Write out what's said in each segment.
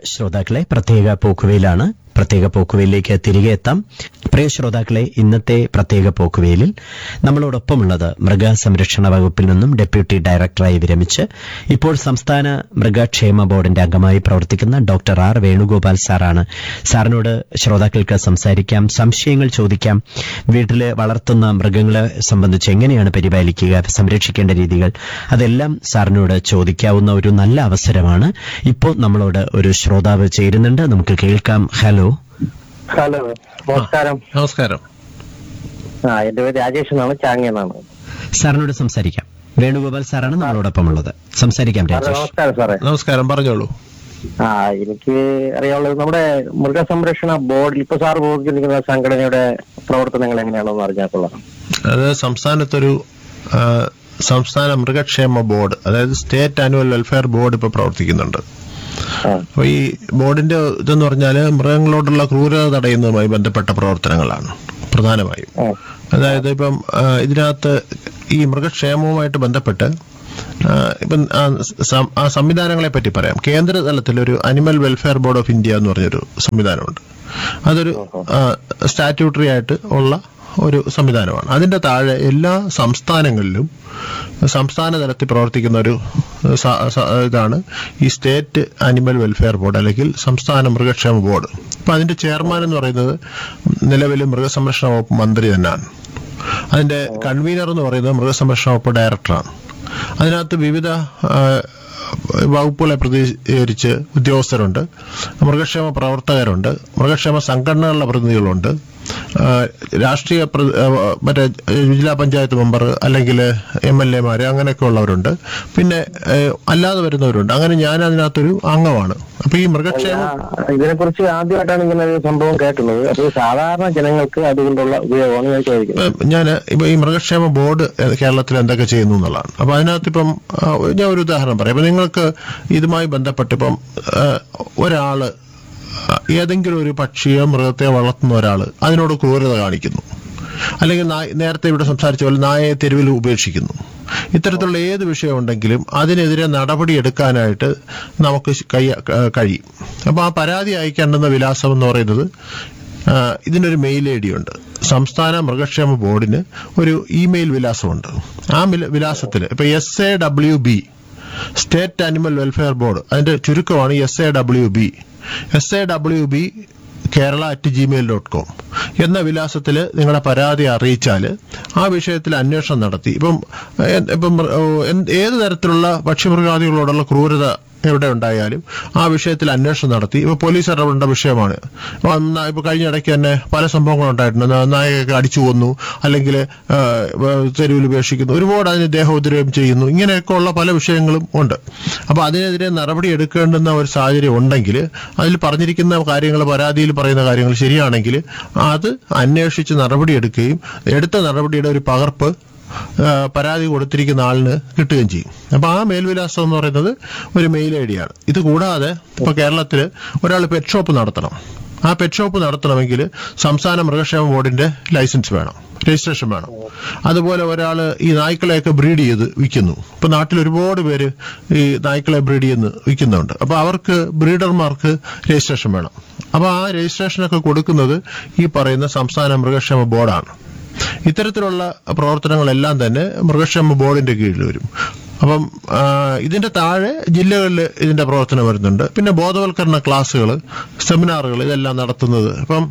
ശ്രോതാക്കളെ പ്രത്യേക പോക്കുവയിലാണ് പ്രത്യേക പോക്കുവയിലേക്ക് തിരികെ എത്താം പ്രിയ ശ്രോതാക്കളെ ഇന്നത്തെ പ്രത്യേക പോക്കുവയിലിൽ നമ്മളോടൊപ്പമുള്ളത് മൃഗസംരക്ഷണ വകുപ്പിൽ നിന്നും ഡെപ്യൂട്ടി ഡയറക്ടറായി വിരമിച്ച് ഇപ്പോൾ സംസ്ഥാന മൃഗക്ഷേമ ബോർഡിന്റെ അംഗമായി പ്രവർത്തിക്കുന്ന ഡോക്ടർ ആർ വേണുഗോപാൽ സാറാണ് സാറിനോട് ശ്രോതാക്കൾക്ക് സംസാരിക്കാം സംശയങ്ങൾ ചോദിക്കാം വീട്ടില് വളർത്തുന്ന മൃഗങ്ങളെ സംബന്ധിച്ച് എങ്ങനെയാണ് പരിപാലിക്കുക സംരക്ഷിക്കേണ്ട രീതികൾ അതെല്ലാം സാറിനോട് ചോദിക്കാവുന്ന ഒരു നല്ല അവസരമാണ് ഇപ്പോൾ നമ്മളോട് ഒരു ശ്രോതാവ് ചേരുന്നുണ്ട് നമുക്ക് കേൾക്കാം ഹലോ ഹലോ നമസ്കാരം നമസ്കാരം ആ എന്റെ പേര് രാജേഷ് എന്നാണ് ചാങ്ങ എന്നാണ് സാറിനോട് സംസാരിക്കാം വേണുഗോപാൽ സാറാണ് നമ്മളോടൊപ്പമുള്ളത് സംസാരിക്കാം സാറേ രാജേഷ് നമസ്കാരം സാറേ നമസ്കാരം പറഞ്ഞോളൂ ആ എനിക്ക് അറിയാനുള്ളത് നമ്മുടെ മൃഗസംരക്ഷണ ബോർഡിൽ ഇപ്പൊ സാർ പ്രവർത്തിക്കുന്ന സംഘടനയുടെ പ്രവർത്തനങ്ങൾ എങ്ങനെയാണെന്ന് അറിഞ്ഞാൽ കൊള്ളാം അത് സംസ്ഥാനത്തൊരു ആ, സംസ്ഥാന മൃഗക്ഷേമ ബോർഡ് അതായത് സ്റ്റേറ്റ് ആനുവൽ വെൽഫെയർ ബോർഡ് ഇപ്പോൾ പ്രവർത്തിക്കുന്നുണ്ട് ആ, അപ്പോൾ ഈ ബോർഡിന്റെ ഇതെന്ന് പറഞ്ഞാൽ മൃഗങ്ങളോടുള്ള ക്രൂരത തടയുന്നതുമായി ബന്ധപ്പെട്ട പ്രവർത്തനങ്ങളാണ് പ്രധാനമായും ആ, അതായത് ഇപ്പം ആ, ഇതിനകത്ത് ഈ മൃഗക്ഷേമവുമായിട്ട് ബന്ധപ്പെട്ട് ആ, ഇപ്പം ആ സം- ആ സംവിധാനങ്ങളെ പറ്റി പറയാം കേന്ദ്ര തലത്തിൽ ഒരു animal welfare board of India എന്ന് പറഞ്ഞൊരു സംവിധാനമുണ്ട് അതൊരു സ്റ്റാറ്റ്യൂട്ടറി ആയിട്ട് ഉള്ള ഒരു സംവിധാനമാണ് അതിന്റെ താഴെ എല്ലാ സംസ്ഥാനങ്ങളിലും സംസ്ഥാന തലത്തിൽ പ്രവർത്തിക്കുന്ന ഒരു സ- സ- ഇതാണ് ഈ സ്റ്റേറ്റ് അനിമൽ വെൽഫെയർ ബോർഡ് അല്ലെങ്കിൽ സംസ്ഥാന മൃഗക്ഷേമ ബോർഡ് അപ്പൊ അതിന്റെ ചെയർമാൻ എന്ന് പറയുന്നത് നിലവിൽ മൃഗസംരക്ഷണ വകുപ്പ് മന്ത്രി തന്നെയാണ് അതിന്റെ കൺവീനർ എന്ന് പറയുന്നത് മൃഗസംരക്ഷണ വകുപ്പ് ഡയറക്ടറാണ് അതിനകത്ത് വിവിധ ആ, വകുപ്പുകളെ പ്രതിനിധീകരിച്ച് ഉദ്യോഗസ്ഥരുണ്ട് മൃഗക്ഷേമ പ്രവർത്തകരുണ്ട് മൃഗക്ഷേമ സംഘടനകളുടെ പ്രതിനിധികളുണ്ട് ആ, രാഷ്ട്രീയ പ്ര- ആ, മറ്റേ ജില്ലാ പഞ്ചായത്ത് മെമ്പർ അല്ലെങ്കിൽ എം എൽ എമാര് അങ്ങനെയൊക്കെ ഉള്ളവരുണ്ട് പിന്നെ ഏ, അല്ലാതെ വരുന്നവരുണ്ട് അങ്ങനെ ഞാൻ അതിനകത്തൊരു അംഗമാണ് അപ്പൊ ഈ മൃഗക്ഷേമ ഇതിനെ കുറിച്ച് ആദ്യമായിട്ടാണ് ഇങ്ങനെ ഒരു സംഭവം കേൾക്കുന്നത് അപ്പോൾ സാധാരണ ജനങ്ങൾക്ക് അതുകൊണ്ടുള്ള ഉപയോഗമാണ് ഞാൻ ചോദിക്കുന്നത് ഞാൻ ഇപ്പൊ ഈ മൃഗക്ഷേമ ബോർഡ് കേരളത്തിൽ എന്തൊക്കെ ചെയ്യുന്നു എന്നുള്ളതാണ് അപ്പൊ അതിനകത്ത് ഇപ്പം ആ, ഞാൻ ഒരു ഉദാഹരണം പറയാം ഇപ്പൊ നിങ്ങൾക്ക് ഇതുമായി ബന്ധപ്പെട്ട് ഇപ്പം ആ, ഒരാള് ഏതെങ്കിലും ഒരു പക്ഷിയോ മൃഗത്തെ വളർത്തുന്ന ഒരാള് അതിനോട് ക്രൂരത കാണിക്കുന്നു അല്ലെങ്കിൽ നായ- നേരത്തെ ഇവിടെ സംസാരിച്ച പോലെ നായയെ തെരുവിൽ ഉപേക്ഷിക്കുന്നു ഇത്തരത്തിലുള്ള ഏത് വിഷയം ഉണ്ടെങ്കിലും അതിനെതിരെ നടപടി എടുക്കാനായിട്ട് നമുക്ക് കൈ- കഴിയും അപ്പൊ ആ പരാതി അയക്കേണ്ടുന്ന വിലാസം എന്ന് പറയുന്നത് ആ, ഇതിനൊരു മെയിൽ ഐ ഡി ഉണ്ട് സംസ്ഥാന മൃഗക്ഷേമ ബോർഡിന് ഒരു ഇമെയിൽ വിലാസമുണ്ട് ആ മില- വിലാസത്തിൽ ഇപ്പൊ S A W B state animal welfare board അതിന്റെ ചുരുക്കമാണ് S A W B S A W B Kerala at Gmail dot com എന്ന വിലാസത്തിൽ നിങ്ങളുടെ പരാതി അറിയിച്ചാൽ ആ വിഷയത്തിൽ അന്വേഷണം നടത്തി ഇപ്പം എ- ഇപ്പം ഓ, എന്ത്- ഏത് തരത്തിലുള്ള പക്ഷിമൃഗാദികളോടുള്ള ക്രൂരത എവിടെ ഉണ്ടായാലും ആ വിഷയത്തിൽ അന്വേഷണം നടത്തി ഇപ്പൊ പോലീസ് ഇടപെടേണ്ട വിഷയമാണ് ഇപ്പൊ ന- ഇപ്പൊ കഴിഞ്ഞ ഇടയ്ക്ക് തന്നെ പല സംഭവങ്ങളും ഉണ്ടായിട്ടുണ്ട് ന- നായകയൊക്കെ അടിച്ചു കൊന്നു അല്ലെങ്കിൽ ആ, വ- തെരുവിൽ ഉപേക്ഷിക്കുന്നു ഒരുപാട് അതിന് ദേഹോദ്രവം ചെയ്യുന്നു ഇങ്ങനെയൊക്കെ ഉള്ള പല വിഷയങ്ങളും ഉണ്ട് അപ്പൊ അതിനെതിരെ നടപടി എടുക്കേണ്ടുന്ന ഒരു സാഹചര്യം ഉണ്ടെങ്കിൽ അതിൽ പറഞ്ഞിരിക്കുന്ന കാര്യങ്ങൾ പരാതിയിൽ പറയുന്ന കാര്യങ്ങൾ ശരിയാണെങ്കിൽ അത് അന്വേഷിച്ച് നടപടി എടുക്കുകയും എടുത്ത നടപടിയുടെ ഒരു പകർപ്പ് ആ, പരാതി കൊടുത്തിരിക്കുന്ന ആളിന് കിട്ടുകയും ചെയ്യും അപ്പൊ ആ മേൽവിലാസം എന്ന് പറയുന്നത് ഒരു മെയിൽ ഐ ഡിയാണ് ഇത് കൂടാതെ ഇപ്പൊ കേരളത്തിൽ ഒരാൾ പെറ്റ് ഷോപ്പ് നടത്തണം ആ പെറ്റ് ഷോപ്പ് നടത്തണമെങ്കിൽ സംസ്ഥാന മൃഗക്ഷേമ ബോർഡിന്റെ ലൈസൻസ് വേണം രജിസ്ട്രേഷൻ വേണം അതുപോലെ ഒരാൾ ഈ നായ്ക്കളെയൊക്കെ ബ്രീഡ് ചെയ്ത് വിൽക്കുന്നു ഇപ്പൊ നാട്ടിൽ ഒരുപാട് പേര് ഈ നായ്ക്കളെ ബ്രീഡ് ചെയ്യുന്ന വിൽക്കുന്നുണ്ട് അപ്പൊ അവർക്ക് ബ്രീഡർമാർക്ക് രജിസ്ട്രേഷൻ വേണം അപ്പൊ ആ രജിസ്ട്രേഷനൊക്കെ കൊടുക്കുന്നത് ഈ പറയുന്ന സംസ്ഥാന മൃഗക്ഷേമ ബോർഡാണ് ഇത്തരത്തിലുള്ള പ്രവർത്തനങ്ങളെല്ലാം തന്നെ മൃഗക്ഷേമ ബോർഡിന്റെ കീഴിൽ വരും അപ്പം ആ, ഇതിന്റെ താഴെ ജില്ലകളിൽ ഇതിന്റെ പ്രവർത്തനം വരുന്നുണ്ട് പിന്നെ ബോധവൽക്കരണ ക്ലാസ്സുകൾ സെമിനാറുകൾ ഇതെല്ലാം നടത്തുന്നത് അപ്പം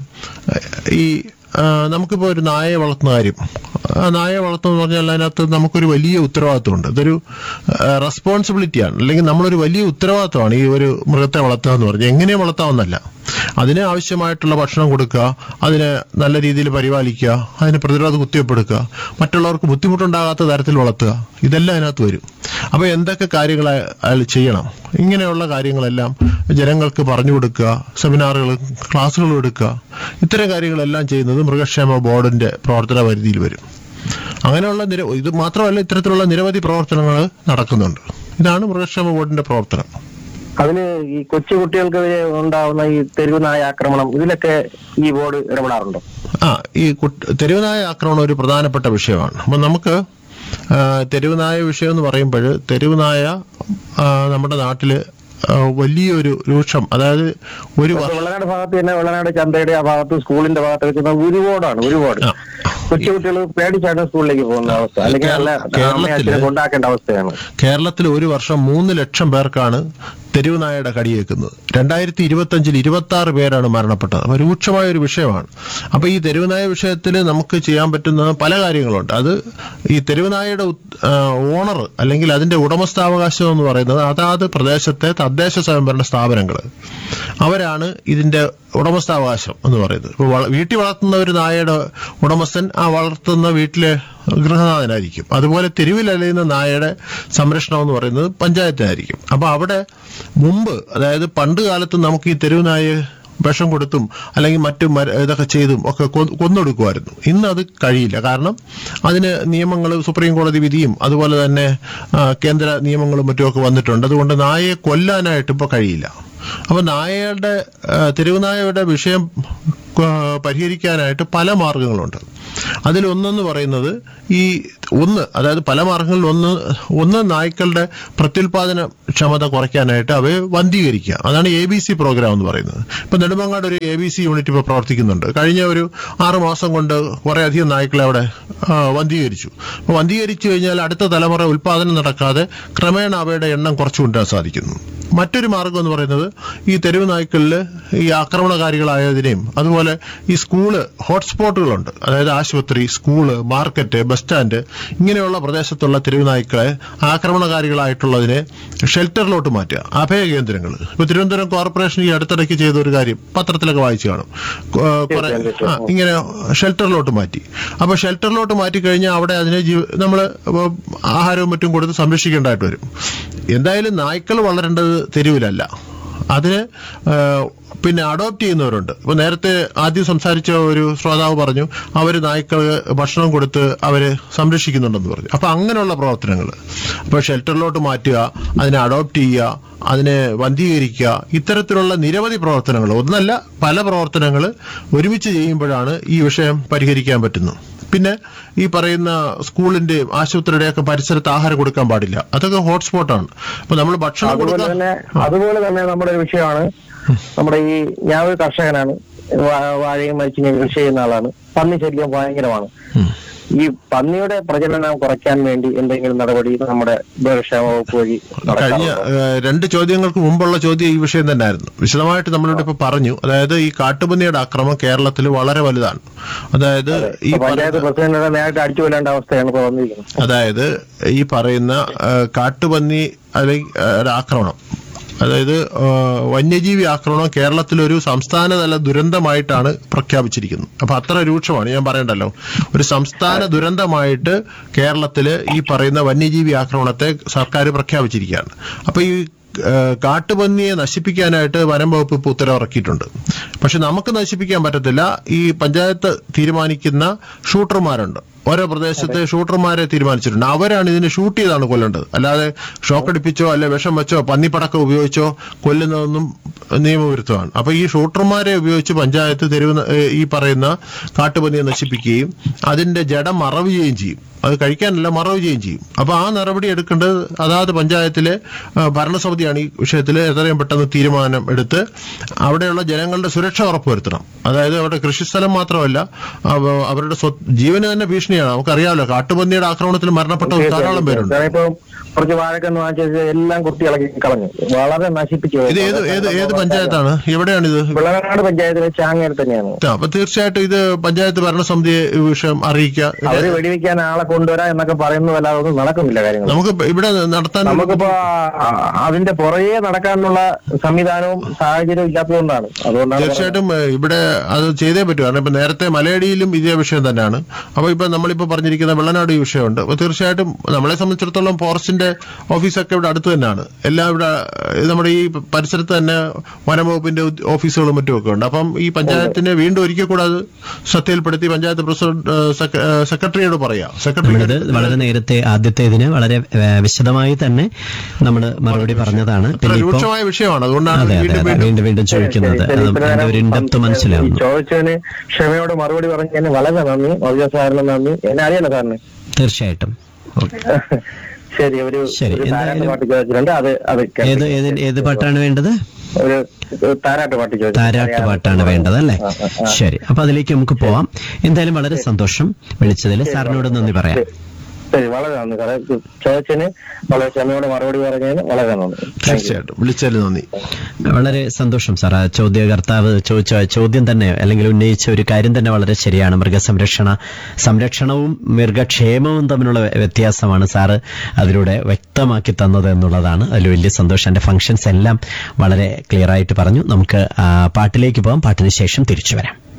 ഈ ആ, നമുക്കിപ്പോൾ ഒരു നായയെ വളർത്തുന്ന കാര്യം ആ നായയെ വളർത്തുന്ന പറഞ്ഞാൽ അതിനകത്ത് നമുക്കൊരു വലിയ ഉത്തരവാദിത്വമുണ്ട് ഇതൊരു റെസ്പോൺസിബിലിറ്റിയാണ് അല്ലെങ്കിൽ നമ്മളൊരു വലിയ ഉത്തരവാദിത്വമാണ് ഈ ഒരു മൃഗത്തെ വളർത്തുക എന്ന് പറഞ്ഞാൽ എങ്ങനെ വളർത്താമെന്നല്ല അതിന് ആവശ്യമായിട്ടുള്ള ഭക്ഷണം കൊടുക്കുക അതിനെ നല്ല രീതിയിൽ പരിപാലിക്കുക അതിന് പ്രതിരോധ കുത്തിവയ്പ്പ് എടുക്കുക മറ്റുള്ളവർക്ക് ബുദ്ധിമുട്ടുണ്ടാകാത്ത തരത്തിൽ വളർത്തുക ഇതെല്ലാം അതിനകത്ത് വരും അപ്പൊ എന്തൊക്കെ കാര്യങ്ങൾ അയാൾ ചെയ്യണം ഇങ്ങനെയുള്ള കാര്യങ്ങളെല്ലാം ജനങ്ങൾക്ക് പറഞ്ഞു കൊടുക്കുക സെമിനാറുകൾ ക്ലാസ്സുകൾ എടുക്കുക ഇത്തരം കാര്യങ്ങളെല്ലാം ചെയ്യുന്നത് മൃഗക്ഷേമ ബോർഡിന്റെ പ്രവർത്തന പരിധിയിൽ വരും അങ്ങനെയുള്ള നിര ഇത് മാത്രമല്ല ഇത്തരത്തിലുള്ള നിരവധി പ്രവർത്തനങ്ങൾ നടക്കുന്നുണ്ട് ഇതാണ് മൃഗക്ഷേമ ബോർഡിന്റെ പ്രവർത്തനം അതിന് ഈ കൊച്ചു കുട്ടികൾക്കെതിരെ ഉണ്ടാവുന്ന ഈ തെരുവ് നായ ആക്രമണം ഇതിലൊക്കെ ഈ ബോർഡ് ഇടപെടാറുണ്ടോ ആ ഈ കുട്ട്- തെരുവുനായ ആക്രമണം ഒരു പ്രധാനപ്പെട്ട വിഷയമാണ് അപ്പൊ നമുക്ക് ആ, തെരുവുനായ വിഷയം എന്ന് പറയുമ്പോൾ തെരുവുനായ ആ, നമ്മുടെ നാട്ടില് ആ, വലിയൊരു രൂക്ഷം അതായത് ഒരു ഇപ്പൊ വർഷം വെള്ളനാട് ഭാഗത്ത് തന്നെ വെള്ളനാട് ചന്തയുടെ ആ ഭാഗത്ത് സ്കൂളിന്റെ ഭാഗത്ത് വെക്കുന്ന ഒരുപാടാണ് ഒരുപാട് ആ. കൊച്ചു കുട്ടികൾ പേടിച്ചാണ് സ്കൂളിലേക്ക് പോകുന്ന അവസ്ഥ അല്ലെങ്കിൽ നല്ല കേരളത്തില് അമ്മയും അച്ഛനെ കൊണ്ടാക്കേണ്ട അവസ്ഥയാണ് കേരളത്തിൽ ഒരു വർഷം മൂന്ന് ലക്ഷം പേർക്കാണ് തെരുവ് നായയുടെ കടിയേക്കുന്നത് രണ്ടായിരത്തി ഇരുപത്തി അഞ്ചിൽ ഇരുപത്തി ആറ് പേരാണ് മരണപ്പെട്ടത് അപ്പൊ രൂക്ഷമായ ഒരു വിഷയമാണ് അപ്പൊ ഈ തെരുവ് നായ വിഷയത്തിൽ നമുക്ക് ചെയ്യാൻ പറ്റുന്ന പല കാര്യങ്ങളുണ്ട് അത് ഈ തെരുവ് നായയുടെ ഓണർ അല്ലെങ്കിൽ അതിന്റെ ഉടമസ്ഥാവകാശം എന്ന് പറയുന്നത് അതാത് പ്രദേശത്തെ തദ്ദേശ സ്വയംഭരണ സ്ഥാപനങ്ങൾ അവരാണ് ഇതിന്റെ ഉടമസ്ഥാവകാശം എന്ന് പറയുന്നത് ഇപ്പൊ വള- വീട്ടിൽ വളർത്തുന്ന ഒരു നായയുടെ ഉടമസ്ഥൻ ആ വളർത്തുന്ന വീട്ടിലെ ഗൃഹനാഥനായിരിക്കും അതുപോലെ തെരുവിൽ അലയുന്ന നായയുടെ സംരക്ഷണം എന്ന് പറയുന്നത് പഞ്ചായത്തായിരിക്കും അപ്പൊ അവിടെ മുമ്പ് അതായത് പണ്ട് കാലത്ത് നമുക്ക് ഈ തെരുവ് നായ വിഷം കൊടുത്തും അല്ലെങ്കിൽ മറ്റു മര- ഇതൊക്കെ ചെയ്തും ഒക്കെ കൊ- കൊന്നൊടുക്കുമായിരുന്നു ഇന്ന് അത് കഴിയില്ല കാരണം അതിന് നിയമങ്ങൾ സുപ്രീം കോടതി വിധിയും അതുപോലെ തന്നെ ആ, കേന്ദ്ര നിയമങ്ങളും മറ്റുമൊക്കെ വന്നിട്ടുണ്ട് അതുകൊണ്ട് നായയെ കൊല്ലാനായിട്ട് ഇപ്പോൾ കഴിയില്ല അപ്പൊ നായയുടെ ആ, തെരുവ് നായയുടെ വിഷയം ആ, പരിഹരിക്കാനായിട്ട് പല മാർഗങ്ങളുണ്ട് അതിലൊന്നെന്ന് പറയുന്നത് ഈ ഒന്ന് അതായത് പല മാർഗങ്ങളിൽ ഒന്ന് ഒന്ന് നായ്ക്കളുടെ പ്രത്യുൽപാദന ക്ഷമത കുറയ്ക്കാനായിട്ട് അവയെ വന്ധീകരിക്കുക അതാണ് എ ബി സി പ്രോഗ്രാം എന്ന് പറയുന്നത് ഇപ്പൊ നെടുമങ്ങാട് ഒരു എ ബി സി യൂണിറ്റ് ഇപ്പോൾ പ്രവർത്തിക്കുന്നുണ്ട് കഴിഞ്ഞ ഒരു ആറ് മാസം കൊണ്ട് കുറെ അധികം നായ്ക്കളെ അവിടെ ആ, വന്ധീകരിച്ചു അപ്പൊ വന്ധീകരിച്ചു കഴിഞ്ഞാൽ അടുത്ത തലമുറ ഉൽപാദനം നടക്കാതെ ക്രമേണ അവയുടെ എണ്ണം കുറച്ചു കൊണ്ടുവരാൻ സാധിക്കുന്നു മറ്റൊരു മാർഗം എന്ന് പറയുന്നത് ഈ തെരുവ് നായ്ക്കളിൽ ഈ ആക്രമണകാരികളായതിനെയും അതുപോലെ ഈ സ്കൂള് ഹോട്ട്സ്പോട്ടുകളുണ്ട് അതായത് ആശുപത്രി സ്കൂള് മാർക്കറ്റ് ബസ് സ്റ്റാൻഡ് ഇങ്ങനെയുള്ള പ്രദേശത്തുള്ള തെരുവ് നായ്ക്കളെ ആക്രമണകാരികളായിട്ടുള്ളതിനെ ഷെൽട്ടറിലോട്ട് മാറ്റുക അഭയ കേന്ദ്രങ്ങൾ ഇപ്പൊ തിരുവനന്തപുരം കോർപ്പറേഷൻ ഈ അടുത്തിടയ്ക്ക് ചെയ്ത ഒരു കാര്യം പത്രത്തിലൊക്കെ വായിച്ചു കാണും കൊ- കുറെ ആ, ഇങ്ങനെ ഷെൽട്ടറിലോട്ട് മാറ്റി അപ്പൊ ഷെൽട്ടറിലോട്ട് മാറ്റി കഴിഞ്ഞാൽ അവിടെ അതിനെ നമ്മൾ ആഹാരവും മറ്റും കൊടുത്ത് സംരക്ഷിക്കേണ്ടതായിട്ട് വരും എന്തായാലും നായ്ക്കൾ വളരേണ്ടത് തെരുവിലല്ല അതിന് ആ, പിന്നെ അഡോപ്റ്റ് ചെയ്യുന്നവരുണ്ട് ഇപ്പൊ നേരത്തെ ആദ്യം സംസാരിച്ച ഒരു ശ്രോതാവ് പറഞ്ഞു അവര് നായ്ക്കൾ ഭക്ഷണം കൊടുത്ത് അവര് സംരക്ഷിക്കുന്നുണ്ടെന്ന് പറഞ്ഞു അപ്പൊ അങ്ങനെയുള്ള പ്രവർത്തനങ്ങൾ അപ്പൊ ഷെൽട്ടറിലോട്ട് മാറ്റുക അതിനെ അഡോപ്റ്റ് ചെയ്യുക അതിനെ വന്ധീകരിക്കുക ഇത്തരത്തിലുള്ള നിരവധി പ്രവർത്തനങ്ങൾ ഒന്നല്ല പല പ്രവർത്തനങ്ങൾ ഒരുമിച്ച് ചെയ്യുമ്പോഴാണ് ഈ വിഷയം പരിഹരിക്കാൻ പറ്റുന്നത് പിന്നെ ഈ പറയുന്ന സ്കൂളിന്റെയും ആശുപത്രിയുടെയൊക്കെ പരിസരത്ത് ആഹാരം കൊടുക്കാൻ പാടില്ല അതൊക്കെ ഹോട്ട്സ്പോട്ടാണ് അപ്പൊ നമ്മൾ ഭക്ഷണം അതുപോലെ കൊടുക്കാൻ തന്നെ അതുപോലെ തന്നെ നമ്മുടെ ഒരു വിഷയമാണ് നമ്മുടെ ഈ ഞാൻ ഒരു കർഷകനാണ് വാ- വാഴയും മരിച്ചും കൃഷി ചെയ്യുന്ന ആളാണ് പന്നി ശല്യം ഭയങ്കരമാണ് ഉം. ഈ പന്നിയുടെ പ്രജനനം കുറയ്ക്കാൻ വേണ്ടി എന്തെങ്കിലും നടപടി നമ്മുടെ മൃഗക്ഷേമ വകുപ്പ് വഴി കഴിഞ്ഞ നടക്കാറുണ്ടോ? ഏഹ്, രണ്ട് ചോദ്യങ്ങൾക്ക് മുമ്പുള്ള ചോദ്യം ഈ വിഷയം തന്നെയായിരുന്നു വിശദമായിട്ട് നമ്മളിവിടെ ഇപ്പൊ പറഞ്ഞു അതായത് ഈ കാട്ടുപന്നിയുടെ ആക്രമണം കേരളത്തിൽ വളരെ വലുതാണ് അതായത് ഈ ഇപ്പൊ പഞ്ചായത്ത് പ്രസിഡന്റിനെ നേരിട്ട് അടിച്ചു കൊല്ലേണ്ട അവസ്ഥയാണ് ഇപ്പൊ വന്നിരിക്കുന്നത് അതായത് ഈ പറയുന്ന ഏഹ്, കാട്ടുപന്നി അല്ലെങ്കിൽ ഏഹ്, ആക്രമണം അതായത് ഏഹ്, വന്യജീവി ആക്രമണം കേരളത്തിലൊരു സംസ്ഥാനതല ദുരന്തമായിട്ടാണ് പ്രഖ്യാപിച്ചിരിക്കുന്നത് അപ്പൊ അത്ര രൂക്ഷമാണ് ഞാൻ പറയണ്ടല്ലോ ഒരു സംസ്ഥാന ദുരന്തമായിട്ട് കേരളത്തില് ഈ പറയുന്ന വന്യജീവി ആക്രമണത്തെ സർക്കാർ പ്രഖ്യാപിച്ചിരിക്കുകയാണ് അപ്പൊ ഈ ഏഹ്, കാട്ടുപന്നിയെ നശിപ്പിക്കാനായിട്ട് വനം വകുപ്പ് ഇപ്പോൾ ഉത്തരവിറക്കിയിട്ടുണ്ട് പക്ഷെ നമുക്ക് നശിപ്പിക്കാൻ പറ്റത്തില്ല ഈ പഞ്ചായത്ത് തീരുമാനിക്കുന്ന ഷൂട്ടർമാരുണ്ട് ഓരോ പ്രദേശത്തെ ഷൂട്ടർമാരെ തീരുമാനിച്ചിട്ടുണ്ട് അവരാണ് ഇതിനെ ഷൂട്ട് ചെയ്താണ് കൊല്ലേണ്ടത് അല്ലാതെ ഷോക്കടിപ്പിച്ചോ അല്ലെ വിഷം വെച്ചോ പന്നിപ്പടക്കം ഉപയോഗിച്ചോ കൊല്ലുന്നതൊന്നും നിയമവിരുദ്ധമാണ് അപ്പൊ ഈ ഷൂട്ടർമാരെ ഉപയോഗിച്ച് പഞ്ചായത്ത് തെരുവ് ന- ഏഹ് ഈ പറയുന്ന കാട്ടുപന്നിയെ നശിപ്പിക്കുകയും അതിന്റെ ജഡം മറവ് ചെയ്യുകയും ചെയ്യും അത് കഴിക്കാനല്ല മറവ് ചെയ്യുകയും ചെയ്യും അപ്പൊ ആ നടപടി എടുക്കേണ്ടത് അതാത് പഞ്ചായത്തിലെ ആ, ഭരണസമിതിയാണ് ഈ വിഷയത്തിൽ എത്രയും പെട്ടെന്ന് തീരുമാനം എടുത്ത് അവിടെയുള്ള ജനങ്ങളുടെ സുരക്ഷ ഉറപ്പുവരുത്തണം അതായത് അവിടെ കൃഷിസ്ഥലം മാത്രമല്ല അവ- അവരുടെ സ്വ- ജീവന് തന്നെ ഭീഷണിയാണ് നമുക്കറിയാമല്ലോ കാട്ടുപന്നിയുടെ ആക്രമണത്തിൽ മരണപ്പെട്ട ധാരാളം പേരുണ്ട് ഇപ്പൊ കുറച്ച് വാഴക്കന്ന് വാങ്ങിച്ചത് എല്ലാം കുത്തി ഇളക്കി കളഞ്ഞു വളരെ നശിപ്പിച്ചു ഇത് ഏത് ഏത് ഏത് പഞ്ചായത്താണ് എവിടെയാണിത് വിളവനാട് പഞ്ചായത്തിലെ ചാങ്ങേരി തന്നെയാണ് ആ, അപ്പൊ തീർച്ചയായിട്ടും ഇത് പഞ്ചായത്ത് ഭരണസമിതിയെ ഈ വിഷയം അറിയിക്കുക ഇത് അവര് വെടിവെക്കാൻ ആളെ കൊണ്ടുവരാം എന്നൊക്കെ പറയുന്നതല്ലാതെ ഒന്നും നടക്കുന്നില്ല കാര്യങ്ങൾ നമുക്ക് ഇവിടെ നടത്താൻ നമുക്കിപ്പോ ആ, അതിന്റെ പുറകെ നടക്കാനുള്ള സംവിധാനവും സാഹചര്യവും ഇല്ലാത്തതുകൊണ്ടാണ് അതുകൊണ്ടാണ് തീർച്ചയായിട്ടും ഏഹ്, ഇവിടെ അത് ചെയ്തേ പറ്റൂ കാരണം ഇപ്പൊ നേരത്തെ മലയടിയിലും ഇതേ വിഷയം തന്നെയാണ് അപ്പൊ ഇപ്പൊ നമ്മളിപ്പോ പറഞ്ഞിരിക്കുന്ന വെള്ളനാട് ഈ വിഷയമുണ്ട് അപ്പൊ തീർച്ചയായിട്ടും നമ്മളെ സംബന്ധിച്ചിടത്തോളം ഫോറസ്റ്റിന്റെ ഓഫീസൊക്കെ ഇവിടെ അടുത്ത് തന്നെയാണ് എല്ലാം ഇവിടെ ഏഹ്, നമ്മുടെ ഈ പരിസരത്ത് തന്നെ വനംവകുപ്പിന്റെ ഉദ്യ- ഓഫീസുകളും മറ്റും ഒക്കെ ഉണ്ട് അപ്പം ഈ പഞ്ചായത്തിനെ വീണ്ടും ഒരിക്കൽ കൂടെ അത് ശ്രദ്ധയിൽപ്പെടുത്തി പഞ്ചായത്ത് പ്രസിഡന്റ് ഏഹ്, സെക്ര- ഏഹ്, സെക്രട്ടറിയോട് പറയാം സെക്രട്ടറി നമ്മളിത് വളരെ നേരത്തെ ആദ്യത്തെ ഇതിന് വളരെ ഏ, വിശദമായി തന്നെ നമ്മൾ മറുപടി പറഞ്ഞതാണ് പിന്നെ ഇപ്പോ രൂക്ഷമായ വിഷയമാണ് അതുകൊണ്ടാണ് അതെ അതെ വീണ്ടും അതെ വീണ്ടും വീണ്ടും വീണ്ടും ചോദിക്കുന്നത് ശരി, ശരി. അത് ഇത്രയും അതിന്റെ ഒരു നേരം ഇൻഡെപ്ത് സം- മനസ്സിലാവുന്നു ചോദിച്ചതിന് ക്ഷമയോട് മറുപടി പറഞ്ഞതിന് വളരെ നന്ദി മൗര്യ സാറിന് നന്ദി എന്നെ അറിയാലോ സാറിന് തീർച്ചയായിട്ടും ശരി ഒരു ശരി, ഒരു താരാട്ട് എന്തായാലും- പാട്ട് ചോദിച്ചിട്ടുണ്ട് അത് അത് കേൾപ്പിക്കാം. ഏത് ഏത് ഏത് പാട്ടാണ് വേണ്ടത് ഒരു ഒരു താരാട്ട് പാട്ട് ചോദിച്ചു താരാട്ട് പാട്ടാണ് വേണ്ടത് അല്ലേ ശരി അപ്പൊ അതിലേക്ക് നമുക്ക് പോവാം എന്തായാലും വളരെ സന്തോഷം വിളിച്ചതിൽ സാറിനോട് നന്ദി പറയാം ശരി വളരെ നന്ദി സാറേ ഇത് ചോദിച്ചതിന് വളരെ ക്ഷമയോടെ മറുപടി പറഞ്ഞതിന് വളരെ നന്ദി Thank you. തീർച്ചയായിട്ടും വിളിച്ചതിൽ നന്ദി വളരെ സന്തോഷം സാർ ആ ചോദ്യകർത്താവ് ചോദിച്ച ചോദ്യം തന്നെ അല്ലെങ്കിൽ ഉന്നയിച്ച ഒരു കാര്യം തന്നെ വളരെ ശരിയാണ് മൃഗസംരക്ഷണ സംരക്ഷണവും മൃഗക്ഷേമവും തമ്മിലുള്ള വ്യ- വ്യത്യാസമാണ് സാറ് അതിലൂടെ വ്യക്തമാക്കി തന്നത് എന്നുള്ളതാണ് അതിൽ വലിയ സന്തോഷം എന്റെ ഫംഗ്ഷൻസ് എല്ലാം വളരെ ക്ലിയർ ആയിട്ട് പറഞ്ഞു നമുക്ക് ആ, പാട്ടിലേക്ക് പോകാം പാട്ടിന് ശേഷം തിരിച്ചു വരാം